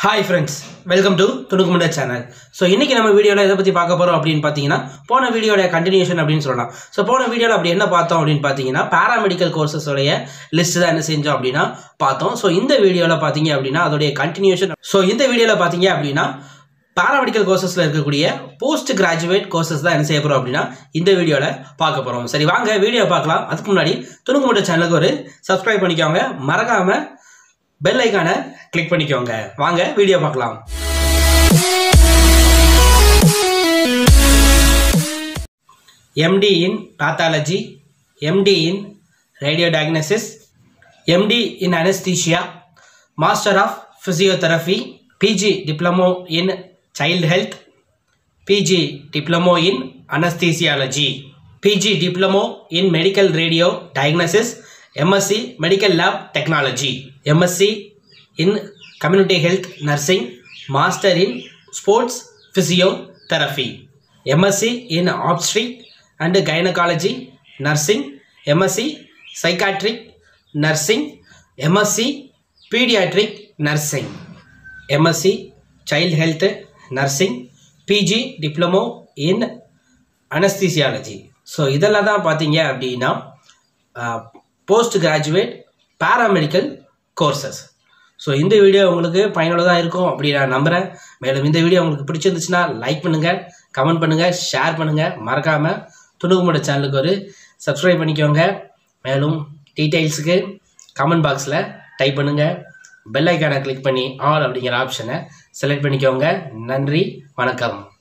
hi friends welcome to துணுக்குமுண்ட channel so இன்றைக்கி நம்ம வீடியோவில் எதை பற்றி பார்க்க போகிறோம் அப்படின்னு பார்த்தீங்கன்னா போன வீடியோட கண்டினியூஷன் அப்படின்னு சொல்லலாம் ஸோ போன வீடியோவில் அப்படி என்ன பார்த்தோம் அப்படின்னு பார்த்தீங்கன்னா பேராமெடிக்கல் கோர்சஸோடைய லிஸ்ட் தான் என்ன செஞ்சோம் அப்படின்னா பார்த்தோம் ஸோ இந்த வீடியோவில் பார்த்தீங்க அப்படின்னா அதோடைய கண்டினியூஷன் ஸோ இந்த வீடியோவில் பார்த்தீங்க அப்படின்னா பாராமெடிக்கல் கோர்சஸில் இருக்கக்கூடிய போஸ்ட் கிராஜுவேட் கோர்சஸ் தான் என்ன செய்ய போகிறோம் அப்படின்னா இந்த வீடியோவில் பார்க்க போகிறோம் சரி வாங்க வீடியோ பார்க்கலாம் அதுக்கு முன்னாடி துணுக்குமுண்ட சேனலுக்கு ஒரு சப்ஸ்கிரைப் பண்ணிக்கோங்க மறக்காமல் பெல் ஐக்கானை கிளிக் பண்ணிக்கோங்க வாங்க வீடியோ பார்க்கலாம் MD in pathology MD in radio diagnosis MD in anaesthesia master of physiotherapy PG diploma in child health PG diploma in anaesthesiology PG diploma in medical radio diagnosis MSc medical lab technology MSc in community health nursing master in sports physiotherapy MSc in obstetric and gynaecology nursing MSc psychiatric nursing MSc paediatric nursing MSc child health nursing PG diploma in anaesthesiology so இதெல்லாம் தான் பார்த்தீங்க அப்படின்னா post graduate paramedical courses so இந்த video உங்களுக்கு பயனுள்ளதாக இருக்கும் அப்படி நான் நம்புகிறேன் மேலும் இந்த வீடியோ உங்களுக்கு பிடிச்சிருந்துச்சுன்னா லைக் பண்ணுங்கள் கமெண்ட் பண்ணுங்கள் ஷேர் பண்ணுங்கள் மறக்காமல் துணுகுமுட சேனலுக்கு ஒரு சப்ஸ்கிரைப் பண்ணிக்கோங்க மேலும் டீட்டெயில்ஸுக்கு கமெண்ட் பாக்ஸில் டைப் பண்ணுங்கள் பெல் ஐக்கானை கிளிக் பண்ணி ஆல் அப்படிங்கிற ஆப்ஷனை செலக்ட் பண்ணிக்கோங்க நன்றி வணக்கம்